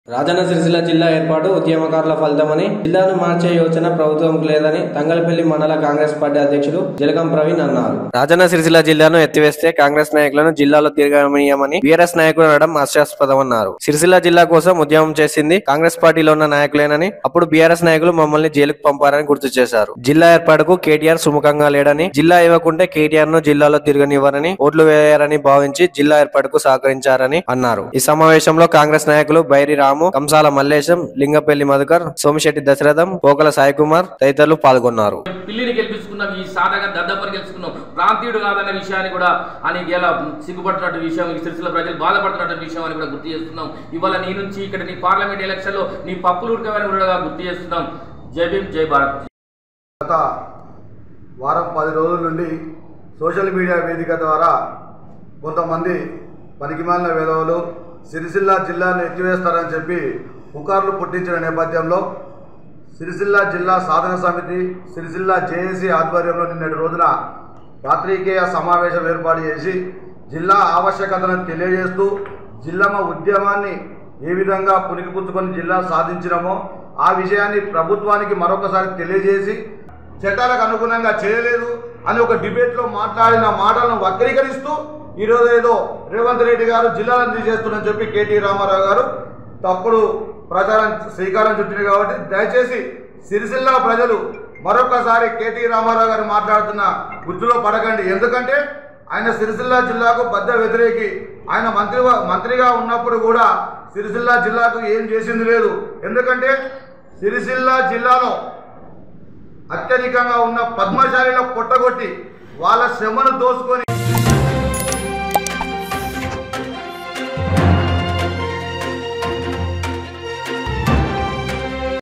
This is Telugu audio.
రాజన్న సిరిసిల్ల జిల్లా ఏర్పాటు ఉద్యమకారుల ఫలితమని జిల్లాను మార్చే యోచన ప్రభుత్వంకు లేదని తంగలపల్లి మండల కాంగ్రెస్ పార్టీ అధ్యక్షుడు జలగం ప్రవీణ్ అన్నారు రాజన్న సిరిసిల్ల జిల్లాను ఎత్తివేస్తే కాంగ్రెస్ నాయకులను జిల్లాలో తిరగనీయమని బీఆర్ఎస్ నాయకులు అనడం హాస్యాస్పదమన్నారు సిరిసిల్ల జిల్లా కోసం ఉద్యమం చేసింది కాంగ్రెస్ పార్టీలో ఉన్న నాయకులేనని అప్పుడు బీఆర్ఎస్ నాయకులు మమ్మల్ని జైలుకు పంపారని గుర్తు చేశారు జిల్లా ఏర్పాటుకు కేటీఆర్ సుముఖంగా లేడని జిల్లా ఇవ్వకుంటే కేటీఆర్ ను జిల్లాలో తిరగనివ్వరని ఓట్లు వేయారని భావించి జిల్లా ఏర్పాటుకు సహకరించారని అన్నారు ఈ సమావేశంలో కాంగ్రెస్ నాయకులు బైరి రాము కంసాల మల్లేశం లింగపల్లి మధుకర్ సోమిశెట్టి దశరథం పోకల సాయి కుమార్ తదితరులు పాల్గొన్నారు పిల్లిని గెలిపించుకున్నాం ఈ సాధగా దద్దపని గెలుచుకున్నాం ప్రాంతీయుడు కాదన్న విషయాన్ని కూడా అని ఇలా సిగ్గుపడుతున్నట్టు విషయం ఈ సిరిసిల్ల ప్రజలు బాధపడుతున్నట్టు విషయం అని కూడా గుర్తు చేస్తున్నాం ఇవాళ నీ నుంచి ఇక్కడ నీ పార్లమెంట్ ఎలక్షన్లో నీ పప్పులు ఉడకమని కూడా గుర్తు చేస్తున్నాం జై భీమ్ జై భారత్ గత వారం పది రోజుల నుండి సోషల్ మీడియా వేదిక ద్వారా కొంతమంది పనికిమాలిన విధవలు సిరిసిల్ల జిల్లాను ఎత్తివేస్తారని చెప్పి పుకార్లు పుట్టించిన నేపథ్యంలో సిరిసిల్ల జిల్లా సాధన సమితి సిరిసిల్ల జేఏసీ ఆధ్వర్యంలో నిన్నటి రోజున పాత్రికేయ సమావేశం ఏర్పాటు చేసి జిల్లా ఆవశ్యకతను తెలియజేస్తూ జిల్లమ్మ ఉద్యమాన్ని ఏ విధంగా పునికిపుచ్చుకొని జిల్లా సాధించినామో ఆ విషయాన్ని ప్రభుత్వానికి మరొకసారి తెలియజేసి చట్టాలకు అనుగుణంగా చేయలేదు అని ఒక డిబేట్లో మాట్లాడిన మాటలను వక్రీకరిస్తూ ఈరోజు ఏదో రేవంత్ రెడ్డి గారు జిల్లాలను తీసేస్తున్నారని చెప్పి కేటీ రామారావు గారు తప్పుడు ప్రచారం శ్రీకారం చుట్టింది కాబట్టి దయచేసి సిరిసిల్ల ప్రజలు మరొకసారి కేటీ రామారావు గారు మాట్లాడుతున్న గుర్తులో పడకండి ఎందుకంటే ఆయన సిరిసిల్ల జిల్లాకు బద్ద వ్యతిరేకి ఆయన మంత్రి మంత్రిగా ఉన్నప్పుడు కూడా సిరిసిల్ల జిల్లాకు ఏం చేసింది లేదు ఎందుకంటే సిరిసిల్ల జిల్లాలో అత్యధికంగా ఉన్న పద్మశాలిలో కొట్టగొట్టి వాళ్ళ శ్రమను దోసుకొని